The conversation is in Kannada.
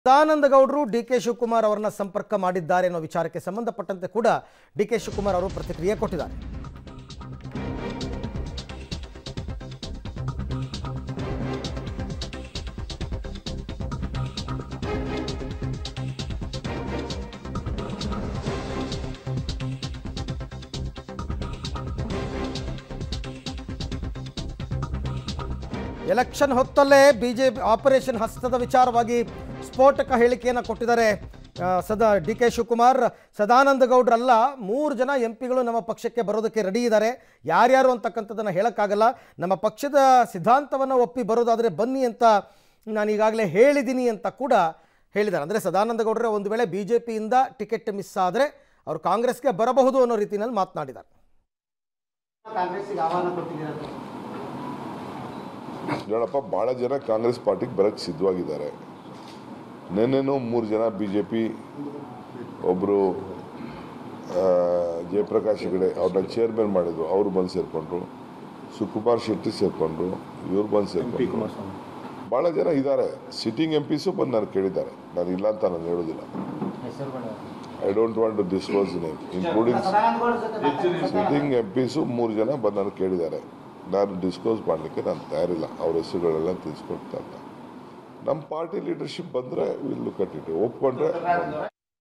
ಸದಾನಂದ ಗೌಡರು ಡಿ ಕೆ ಶಿವಕುಮಾರ್ ಅವರನ್ನ ಸಂಪರ್ಕ ಮಾಡಿದ್ದಾರೆ ಅನ್ನೋ ವಿಚಾರಕ್ಕೆ ಸಂಬಂಧಪಟ್ಟಂತೆ ಕೂಡ ಡಿ ಕೆ ಶಿವಕುಮಾರ್ ಅವರು ಪ್ರತಿಕ್ರಿಯೆ ಕೊಟ್ಟಿದ್ದಾರೆ ಎಲೆಕ್ಷನ್ ಹೊತ್ತಲ್ಲೇ ಬಿಜೆಪಿ ಆಪರೇಷನ್ ಹಸ್ತದ ವಿಚಾರವಾಗಿ ಸ್ಫೋಟಕ ಹೇಳಿಕೆಯನ್ನು ಕೊಟ್ಟಿದ್ದಾರೆ ಆ, ಸದಾ ಡಿ ಕೆ ಶಿವಕುಮಾರ್ ಸದಾನಂದ ಗೌಡ್ರಲ್ಲ ಮೂರು ಜನ ಎಂ ಪಿಗಳು ನಮ್ಮ ಪಕ್ಷಕ್ಕೆ ಬರೋದಕ್ಕೆ ರೆಡಿ ಇದ್ದಾರೆ ಯಾರ್ಯಾರು ಅಂತಕ್ಕಂಥದ್ದನ್ನು ಹೇಳೋಕ್ಕಾಗಲ್ಲ ನಮ್ಮ ಪಕ್ಷದ ಸಿದ್ಧಾಂತವನ್ನು ಒಪ್ಪಿ ಬರೋದಾದರೆ ಬನ್ನಿ ಅಂತ ನಾನು ಈಗಾಗಲೇ ಹೇಳಿದ್ದೀನಿ ಅಂತ ಕೂಡ ಹೇಳಿದ್ದಾರೆ ಅಂದರೆ ಸದಾನಂದ ಗೌಡರ ಒಂದು ವೇಳೆ ಬಿ ಜೆ ಪಿಯಿಂದ ಟಿಕೆಟ್ ಮಿಸ್ ಆದರೆ ಅವರು ಕಾಂಗ್ರೆಸ್ಗೆ ಬರಬಹುದು ಅನ್ನೋ ರೀತಿಯಲ್ಲಿ ಮಾತನಾಡಿದ್ದಾರೆ ಕಾಂಗ್ರೆಸ್ಸಿಗೆ ಆಹ್ವಾನ ಕೊಟ್ಟಿದ್ದೀರ ನೋಡಪ್ಪ ಭಾಳ ಜನ ಕಾಂಗ್ರೆಸ್ ಪಾರ್ಟಿಗೆ ಬರೋಕ್ಕೆ ಸಿದ್ಧವಾಗಿದ್ದಾರೆ ನಿನ್ನೆನೂ ಮೂರು ಜನ ಬಿ ಜೆ ಪಿ ಒಬ್ಬರು ಜಯಪ್ರಕಾಶ್ ಹೆಗಡೆ ಅವ್ರನ್ನ ಚೇರ್ಮನ್ ಮಾಡಿದ್ರು ಅವರು ಬಂದು ಸೇರಿಕೊಂಡ್ರು ಸುಕುಮಾರ್ ಶೆಟ್ಟಿ ಸೇರಿಕೊಂಡ್ರು ಇವ್ರು ಬಂದು ಸೇರಿಕೊಂಡ್ರು ಭಾಳ ಜನ ಇದ್ದಾರೆ ಸಿಟ್ಟಿಂಗ್ ಎಂ ಪಿಸು ಬಂದು ನಾನು ಕೇಳಿದ್ದಾರೆ ನಾನು ಇಲ್ಲ ಅಂತ ನಾನು ಹೇಳೋದಿಲ್ಲ ಹೆಸರುಗಳು I don't want to disclose name including Sadananda ಗೌಡ್ರ ಜೊತೆ ಮಾತಾಡ್ತಾರೆ. ಸಿಟ್ಟಿಂಗ್ ಎಂ ಪಿಸು ಮೂರು ಜನ ಬಂದು ನಾನು ಕೇಳಿದ್ದಾರೆ ನಾನು ಡಿಸ್ಕ್ಲೋಸ್ ಮಾಡಲಿಕ್ಕೆ ನಾನು ತಯಾರಿಲ್ಲ ಅವ್ರ ಹೆಸರುಗಳೆಲ್ಲ ತಿಳಿಸ್ಕೊಡ್ತಾ ಇಲ್ಲ ನಮ್ಮ ಪಾರ್ಟಿ ಲೀಡರ್ಶಿಪ್ ಬಂದರೆ ವಿಲ್ ಲುಕ್ ಅಟ್ ಇಟ್ ಒಪ್ಕೊಂಡ್ರೆ